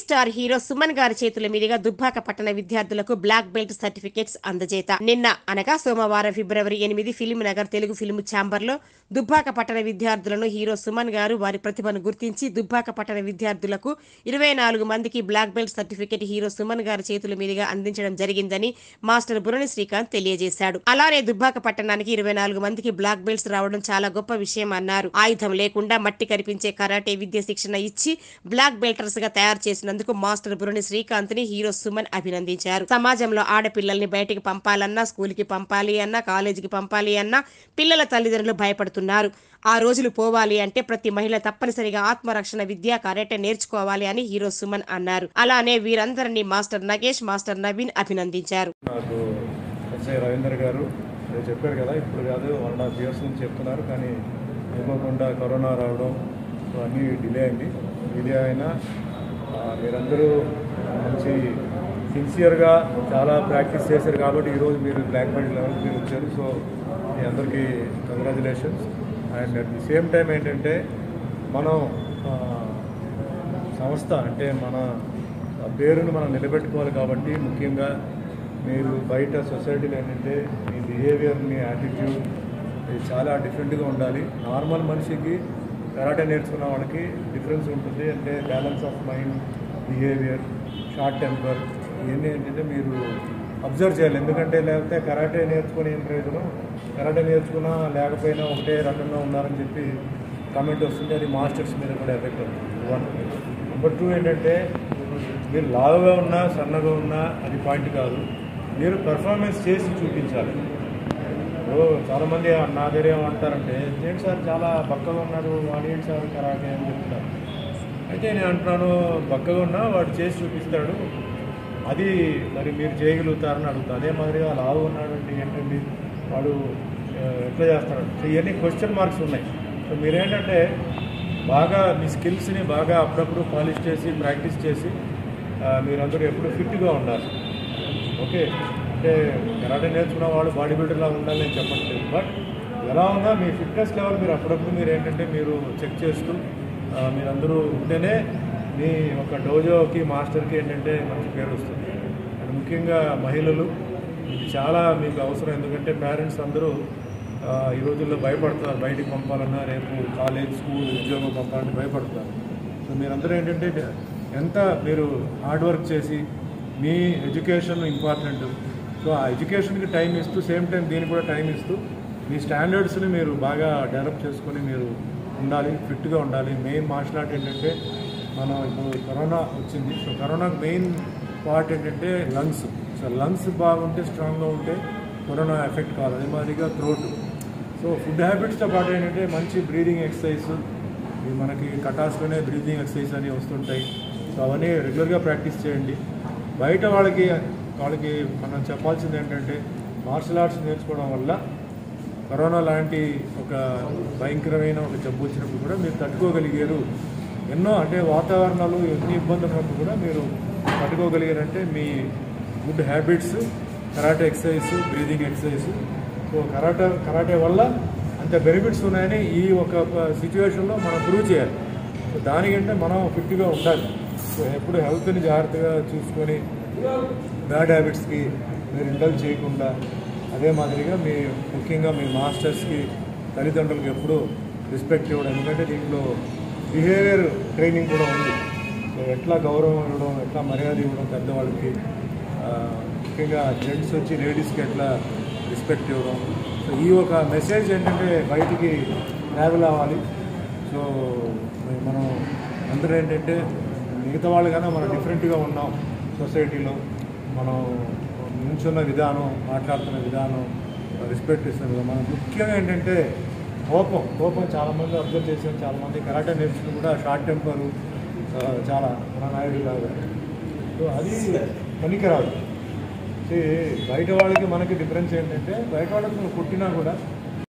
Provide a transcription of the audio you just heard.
star hero Suman గారి చేతుల మీదుగా దుబ్బాక పట్టణ విద్యార్థులకు బ్లాక్ బెల్ట్ సర్టిఫికేట్స్ అందజేత నిన్న అనగా సోమవారం ఫిబ్రవరి ఎనిమిది ఫిలిం నగర్ తెలుగు ఫిల్మ్ ఛాంబర్ లో దుబ్బాక పట్టణ విద్యార్థులను హీరో సుమన్ గారు వారి ప్రతిభను గుర్తించి దుబ్బాక పట్టణ విద్యార్థులకు ఇరవై నాలుగు మందికి black belt certificate hero Suman గారి చేతుల మీదుగా అందించడం జరిగిందని మాస్టర్ బురణి శ్రీకాంత్ తెలియజేశాడు అలానే దుబ్బాక పట్టణానికి ఇరవై నాలుగు మందికి బ్లాక్ బెల్ట్స్ రావడం చాలా గొప్ప విషయం అన్నారు ఆయుధం లేకుండా మట్టి కనిపించే కరాటే విద్య శిక్షణ ఇచ్చి బ్లాక్ బెల్టర్స్ గా తయారు చేసినందుకు మాస్టర్ బురుని శ్రీకాంత్ ని హీరో సుమన్ అభినందించారు సమాజంలో ఆడపిల్లల్ని బయటికి పంపాలన్నా స్కూల్ కి పంపాలి అన్నా కాలేజీకి పంపాలి అన్నా పిల్లల తల్లిదండ్రులు భయపడుతున్నారు ఆ రోజులు పోవాలి అంటే ప్రతి మహిళ తప్పనిసరిగా ఆత్మరక్షణ విద్య కరాటే నేర్చుకోవాలి అని హీరో సుమన్ అన్నారు అలానే వీరందరినీ మాస్టర్ నగేష్ మాస్టర్ నవీన్ అభినందించారు నాకు ఎస్ఐ రవీందర్ గారు మీరు చెప్పారు కదా ఇప్పుడు కాదు వన్ అండ్ హాఫ్ ఇయర్స్ నుంచి చెప్తున్నారు కానీ అనుకోకుండా కరోనా రావడం సో అన్నీ డిలే అయింది డిలే అయినా ఆ, మీరందరూ మంచి సిన్సియర్గా చాలా ప్రాక్టీస్ చేశారు కాబట్టి ఈరోజు మీరు బ్లాక్ బెల్ట్ లెవెల్కి మీరు వచ్చారు సో మీ అందరికీ congratulations and at the same time ఏంటంటే మనం ఆ, సంస్థ అంటే మన పేరును మనం నిలబెట్టుకోవాలి కాబట్టి ముఖ్యంగా మీరు బయట సొసైటీలో ఏంటంటే మీ బిహేవియర్ మీ యాటిట్యూడ్ ఇది చాలా డిఫరెంట్గా ఉండాలి నార్మల్ మనిషికి కరాటే నేర్చుకున్న వాళ్ళకి డిఫరెన్స్ ఉంటుంది అంటే balance of mind behaviour short temper ఇవన్నీ ఏంటంటే మీరు అబ్జర్వ్ చేయాలి ఎందుకంటే లేకపోతే కరాటే నేర్చుకుని ఏం ప్రయోజనం కరాటే నేర్చుకున్నా లేకపోయినా ఒకటే రకంగా ఉన్నారని చెప్పి కామెంట్ వస్తుంది అది మాస్టర్స్ మీద కూడా ఎఫెక్ట్ అవుతుంది వన్ నెంబర్ టూ ఏంటంటే మీరు లావుగా ఉన్నా సన్నగా ఉన్నా అది పాయింట్ కాదు మీరు పెర్ఫార్మెన్స్ చేసి చూపించాలి ఇప్పుడు చాలామంది నా దగ్గర ఏమంటారంటే ఏంటి సార్ చాలా బక్కగా ఉన్నాడు వాడు ఏంటి సార్ కరాటే అని చెప్తున్నారు అయితే నేను అంటున్నాను బక్కగా ఉన్నా వాడు చేసి చూపిస్తాడు అది మరి మీరు చేయగలుగుతారని అడుగుతా అదే మాదిరిగా లావు ఉన్నాడంటే ఏంటండి వాడు ఆ, ఎట్లా చేస్తాడు సో ఇవన్నీ క్వశ్చన్ మార్క్స్ ఉన్నాయి సో మీరేంటంటే బాగా మీ స్కిల్స్ని బాగా అప్పుడప్పుడు పాలిష్ చేసి ప్రాక్టీస్ చేసి ఆ, మీరందరూ ఎప్పుడు ఫిట్గా ఉండాలి ఓకే అంటే కరాటే నేర్చుకున్న వాళ్ళు బాడీ బిల్డర్లా ఉండాలని నేను చెప్పట్లేదు బట్ ఎలా ఉన్నా మీ ఫిట్నెస్ లెవెల్ మీరు అప్పుడప్పుడు మీరు ఏంటంటే మీరు చెక్ చేస్తూ ఆ, మీరందరూ ఉంటేనే మీ ఒక డోజోకి మాస్టర్కి ఏంటంటే మంచి పేరు వస్తుంది అండ్ ముఖ్యంగా మహిళలు ఇది చాలా మీకు అవసరం ఎందుకంటే పేరెంట్స్ అందరూ ఆ, ఈ రోజుల్లో భయపడుతున్నారు బయటికి పంపాలన్నా రేపు కాలేజ్ స్కూల్ ఉద్యోగం పంపాలని భయపడుతున్నారు సో మీరందరూ ఏంటంటే ఎంత మీరు హార్డ్ వర్క్ చేసి మీ ఎడ్యుకేషన్ ఇంపార్టెంట్ సో ఆ ఎడ్యుకేషన్కి టైం ఇస్తూ సేమ్ టైం దీనికి కూడా టైం ఇస్తూ మీ స్టాండర్డ్స్ని మీరు బాగా డెవలప్ చేసుకొని మీరు ఉండాలి ఫిట్గా ఉండాలి మెయిన్ మార్షల్ ఆర్ట్ ఏంటంటే మనం ఇప్పుడు కరోనా వచ్చింది సో కరోనాకు మెయిన్ పార్ట్ ఏంటంటే లంగ్స్ సో లంగ్స్ బాగుంటే స్ట్రాంగ్గా ఉంటే కరోనా ఎఫెక్ట్ కాదు అదే మాదిరిగా థ్రోట్ సో ఫుడ్ హ్యాబిట్స్తో పాటు ఏంటంటే మంచి బ్రీదింగ్ ఎక్సర్సైజ్ ఇవి మనకి కటాస్లోనే బ్రీదింగ్ ఎక్సర్సైజ్ అని వస్తుంటాయి సో అవన్నీ రెగ్యులర్గా ప్రాక్టీస్ చేయండి బయట వాళ్ళకి వాళ్ళకి మనం చెప్పాల్సింది ఏంటంటే మార్షల్ ఆర్ట్స్ నేర్చుకోవడం వల్ల కరోనా లాంటి ఒక భయంకరమైన ఒక జబ్బు వచ్చినప్పుడు కూడా మీరు తట్టుకోగలిగారు ఎన్నో అంటే వాతావరణాలు ఎన్ని ఇబ్బందులు ఉన్నప్పుడు కూడా మీరు తట్టుకోగలిగారంటే మీ good habits karate exercise breathing exercise so karate karate వల్ల అంత బెనిఫిట్స్ ఉన్నాయని ఈ ఒక సిచ్యువేషన్లో మనం ప్రూవ్ చేయాలి సో దానికంటే మనం ఫిట్గా ఉండాలి సో ఎప్పుడు హెల్త్ని జాగ్రత్తగా చూసుకొని బ్యాడ్ హ్యాబిట్స్కి మీరు ఇండల్జ్ చేయకుండా అదే మాదిరిగా మీ ముఖ్యంగా మీ మాస్టర్స్కి తల్లిదండ్రులకు ఎప్పుడూ రెస్పెక్ట్ ఇవ్వడం ఎందుకంటే దీంట్లో బిహేవియర్ ట్రైనింగ్ కూడా ఉంది సో ఎట్లా గౌరవం ఇవ్వడం ఎట్లా మర్యాద ఇవ్వడం పెద్దవాళ్ళకి ఆ, ముఖ్యంగా జెంట్స్ వచ్చి లేడీస్కి ఎట్లా రెస్పెక్ట్ ఇవ్వడం సో ఈ ఒక మెసేజ్ ఏంటంటే బయటికి ట్రావెల్ అవ్వాలి సో మరి మనం అందరూ ఏంటంటే మిగతా వాళ్ళు కన్నా మనం డిఫరెంట్గా ఉన్నాం సొసైటీలో మనం నిల్చున్న విధానం మాట్లాడుతున్న విధానం రెస్పెక్ట్ ఇస్తున్న విధానం మనం ముఖ్యంగా ఏంటంటే కోపం కోపం చాలామంది అబ్జర్వ్ చేసాం చాలామంది కరాటే నేర్చుకుని కూడా షార్ట్ టెంపరు చాలా మన నాయుడు లాగా సో అది పనికిరాదు See, బయట వాళ్ళకి మనకి డిఫరెన్స్ ఏంటంటే బయట వాళ్ళకి నువ్వు కొట్టినా కూడా